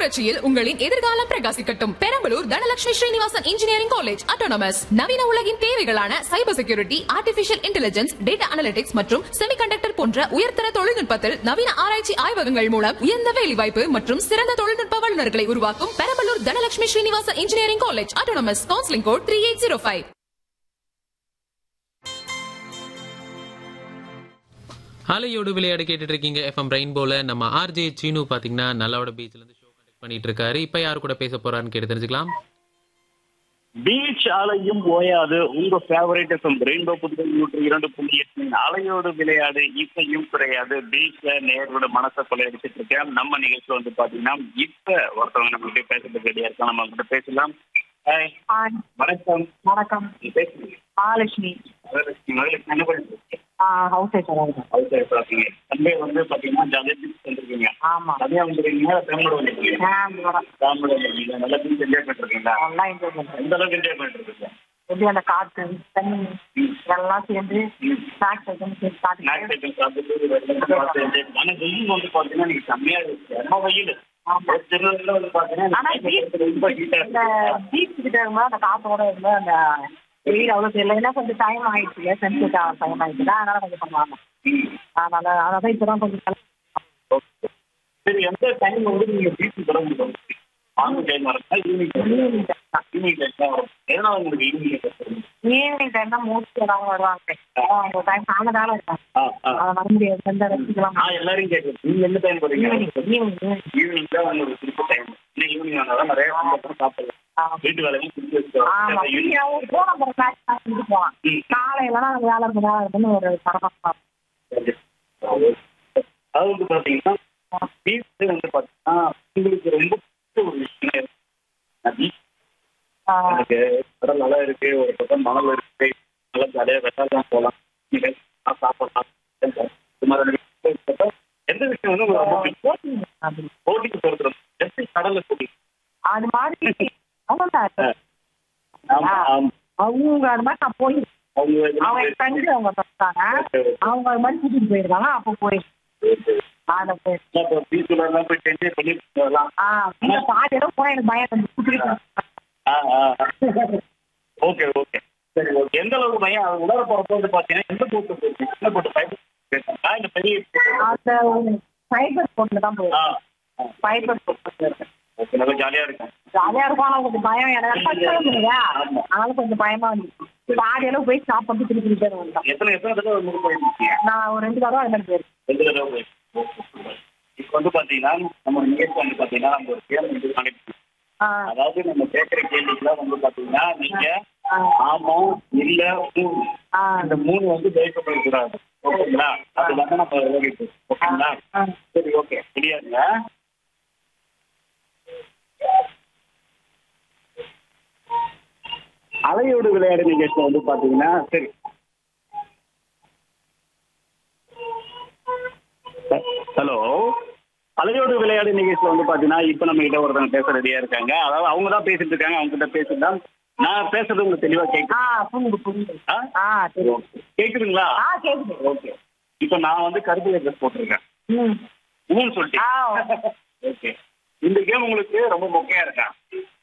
புரட்சியில் உங்களின் எதிர்காலம் பிரகாசிக்கட்டும் Perambalur Dhanalakshmi Srinivasan engineering college autonomous நவீன உலகின் தேவைகளான cyber security artificial intelligence data analytics மற்றும் செமிகண்டக்டர் போன்ற உயர்தர தொழில்நுட்பத்தில் நவீன ஆராய்ச்சி ஆய்வகங்கள் மூலம் உயர்ந்த வேலைவாய்ப்பு மற்றும் சிறந்த தொழில்நுட்ப வல்லுநர்களை உருவாக்கும் Perambalur Dhanalakshmi Srinivasan engineering college autonomous counselling code three eight zero five அலையோடு விளையாடு கேட்டுட்டு இருக்கீங்க எஃப்எம் ரெயின்போல நம்ம ஆர்ஜே சீனு பாத்தீங்கன்னா நல்லாவோட பீச்ல இருந்து ஷோ கண்டக்ட் பண்ணிட்டு இருக்காரு இப்ப யாரு கூட பேச போறான்னு கேட்டு தெரிஞ்சுக்கலாம் பீச் அலையும் ஓயாது உங்க ஃபேவரட் எஃப்எம் ரெயின்போ புதுவை நூற்று இரண்டு புள்ளி எட்டு அலையோடு விளையாடு இசையும் குறையாது பீச்ல நேரோட மனசை கொள்ளையடிச்சிட்டு இருக்கேன் நம்ம நிகழ்ச்சியில வந்து பாத்தீங்கன்னா இப்ப ஒருத்தவங்க நம்ம கிட்ட பேசுறதுக்கு ரெடியா இருக்கா நம்ம கிட்ட பேசலாம் ஹாய் ஹாய் வணக்கம் வணக்கம் நீ பேசுறீங்க மகாலட்சுமி மகளுக்கு என்ன பண்ணிருக்கீங்க ஹவுஸ் ஒய்ஃப் ஹவுஸ் ஒய்ஃப் இருக்கீங்க சண்டே வந்து பாத்தீங்கன்னா ஜாலியா பீச் வந்திருக்கீங்க ஆமா தனியா வந்துருக்கீங்க ஃபேமிலியோட வந்திருக்கீங்க ஃபேமிலியோட ஃபேமிலியோட வந்திருக்கீங்க நல்லா பீச் என்ஜாய் பண்ணிருக்கீங்களா நல்லா என்ஜாய் பண்றேன் எந்த அளவுக்கு என்ஜாய் பண்ணிருக்கீங்க எப்படி அந்த காத்து தண்ணி எல்லாம் சேர்ந்து ஸ்நாக்ஸ் ஐட்டம் சேர்த்து ஸ்நாக்ஸ் சாப்பிட்டு ஐட்டம் சாப்பிட்டு வெள்ளம் பார்த்து enjoy பண்ணி- ஆனா வெயில் வந்து பாத்தீங்கன்னா நீங்க செம்மையா இருக்கு ரொம்ப வெயில் ஆமா. திருநெல்வேலியில வந்து பாத்தீங்கன்னா ஆனா இந்த பீச் ரொம்ப ஹீட்டா இந்த இருக்கு பீச் கிட்ட இருக்கும்போது அந்த காத்தோட இருக்கும்போது அந்த வெயில் அவ்வளவு தெரியல ஏன்னா கொஞ்சம் டைம் ஆயிடுச்சு சென்சிட் டைம் ஆயிடுச்சு அதனால கொஞ்சம் பண்ணுவாங்க அதனால அதான் இப்பதான் கொஞ்சம் Okay. சரி எந்த டைம் வந்து நீங்க பீச் வர முடியும் மார்னிங் டைம் வரா ஈவினிங் டைம் ஈவினிங் டைம் தான் ஈவினிங் டைம் தான் வரும் எதனால உங்களுக்கு ஈவினிங் டைம் ஈவினிங் டைம் தான் மோஸ்ட்லி எல்லாரும் வருவாங்க அந்த டைம் சாயங்காலம் இருக்காங்க ஆ ஆ அதை வர முடியாது எந்த ரசிக்கலாம் நான் எல்லாரையும் கேட்குறேன் நீங்க எந்த டைம் வரீங்க ஈவினிங் ஈவினிங் ஈவினிங் தான் உங்களுக்கு பிடிச்ச டைம் இன்னும் ஈவினிங் வந்தாதான் நிறைய சந்தோஷம் சாப்பிடலாம் ஆமா வீட்டு வேலையும் பிடிச்சி ஆமா வச்சுக்கோ நீங்க ஒரு போன ஒரு கிளாஸ் செஞ்சுட்டு போலாம் ம். காலையில தான் வேலை இருக்கும் வேலை இருக்குன்னு ஒரு பரபரப்பா அது வந்து பாத்தீங்கன்னா பீச் வந்து பாத்தீங்கன்னா உங்களுக்கு ரொம்ப பிடிச்ச ஒரு விஷயம் இருக்கு. நான் beach ஆஹ் எனக்கு கடல் நல்லா இருக்கு ஒரு பக்கம் மணல் இருக்கு நல்லா ஜாலியா வெட்டாலாம் போகலாம் நீங்க நல்லா சாப்பிடலாம் இது மாதிரி எனக்கு பிடிச்ச எந்த விஷயம் வந்து உங்களுக்கு ரொம்ப பிடிக்கும் போட்டிங் அப்படி. போட்டிக்கு பொறுத்து எப்படி கடல்ல போட்டி அது மாதிரி அவங்க ஆமா ஆமா அவங்க அது மாதிரி நான் போய் அவங்க அவங்க என் ஃப்ரெண்டு அவங்க பார்த்தாங்க அவங்க அது மாதிரி கூட்டிட்டு போயிருக்காங்க அப்போ போய் அதை போய் இப்போ பீச்சுல எல்லாம் போய் என்ஜாய் பண்ணிட்டு வரலாம் ஆ இந்த பாதி இடம் போனா எனக்கு பயம் வந்து கூட்டிட்டு ஓகே ஓகே சரி ஓகே எந்த அளவுக்கு பையன் அது உலர போறப்போ வந்து பாத்தீங்கன்னா எந்த போட்டு போயிருக்கு என்ன போட்டு பயன்படுத்தி இந்த பெரிய அந்த ஃபைபர் போட்ல தான் ஆ போயிருக்கேன் ஃபைபர் போட்டு ஓகே நல்லா ஜாலியா இருக்கும் ஜாலியா இருக்கும் ஆனா கொஞ்சம் பயம் எனக்கு ஃபர்ஸ்ட் டைம் இல்லையா அதனால கொஞ்சம் பயமா இருந்துச்சு பாதி அளவு போய் சாப்பிட்டு திருப்பி ரிட்டர்ன் வந்தோம் எத்தனை எத்தனை தடவை வந்து போயிருக்கீங்க நான் ஒரு ரெண்டு தடவை அது மாதிரி போயிருக்கேன் ரெண்டு தடவை போயிருக்கீங்க இப்போ வந்து பாத்தீங்கன்னா நம்ம நிகழ்ச்சி வந்து பாத்தீங்கன்னா நம்ம ஒரு கேள்வி வந்து கணக்கு ஆ, அதாவது நம்ம கேட்கிற கேள்விக்கெல்லாம் வந்து பாத்தீங்கன்னா நீங்க ஆ, ஆமா இல்ல மூணு ஆ, இந்த மூணு வந்து ஜெயிக்கப்பட கூடாது ஓகேங்களா அது வந்து நம்ம விலகிட்டு ஓகேங்களா ஆ. சரி ஓகே முடியாதுங்க அலையோடு விளையாடு நிகழ்ச்சி வந்து பாத்தீங்கன்னா சரி ஹலோ அலையோடு விளையாடு நிகழ்ச்சியில் வந்து பாத்தீங்கன்னா இப்ப நம்ம கிட்ட ஒருத்தவங்க பேச ரெடியா இருக்காங்க அதாவது அவங்க தான் பேசிட்டு இருக்காங்க அவங்க கிட்ட பேசிட்டு நான் பேசுறது உங்களுக்கு தெளிவா கேட்கு ஆ புரியுது புரியுது ஆ? ஆ சரி கேக்குதுங்களா ஆ கேக்குது ஓகே இப்ப நான் வந்து கருப்பு ட்ரெஸ் போட்டிருக்கேன் ம் ஊன்னு சொல்லிட்டு ஆ ஓகே இந்த கேம் உங்களுக்கு ரொம்ப மொக்கையா இருக்கா